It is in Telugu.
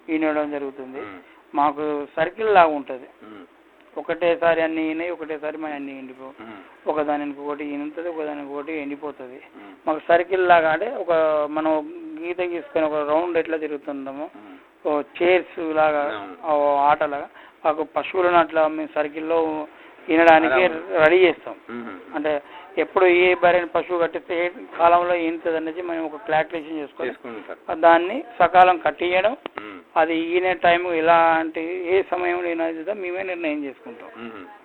ఈనడం జరుగుతుంది ఉమ్. మాకు సర్కిల్ లాగా ఉంటుంది ఉమ్. ఒకటేసారి అన్ని ఈనాయి ఒకటేసారి మన అన్ని ఎండిపో ఉమ్. ఒకదానికి ఒకటి ఈనుతుంది ఒకదానికి ఒకటి ఎండిపోతుంది ఉమ్. మాకు సర్కిల్ లాగా అంటే ఒక మనం గీత గీసుకొని ఒక రౌండ్ ఎట్లా తిరుగుతుంటామో ఉమ్. ఓ చైర్స్ లాగా అవును. ఓ ఆటలాగా మాకు పశువులను అట్లా మేము సర్కిల్లో ఈనడానికి అలా. రెడీ చేస్తాం ఉమ్. అంటే ఎప్పుడు ఏ బరైన పశువు కట్టిస్తే ఏ కాలంలో ఈనుతుంది అనేది మేము ఒక క్లారిఫికేషన్ చేసుకోవాలి చేసుకుంటారు దాన్ని సకాలం కట్టియడం ఉమ్. అది ఈనే టైం ఎలాంటి ఏ సమయంలో ఈనదో మేమే నిర్ణయం చేసుకుంటాం ఉమ్.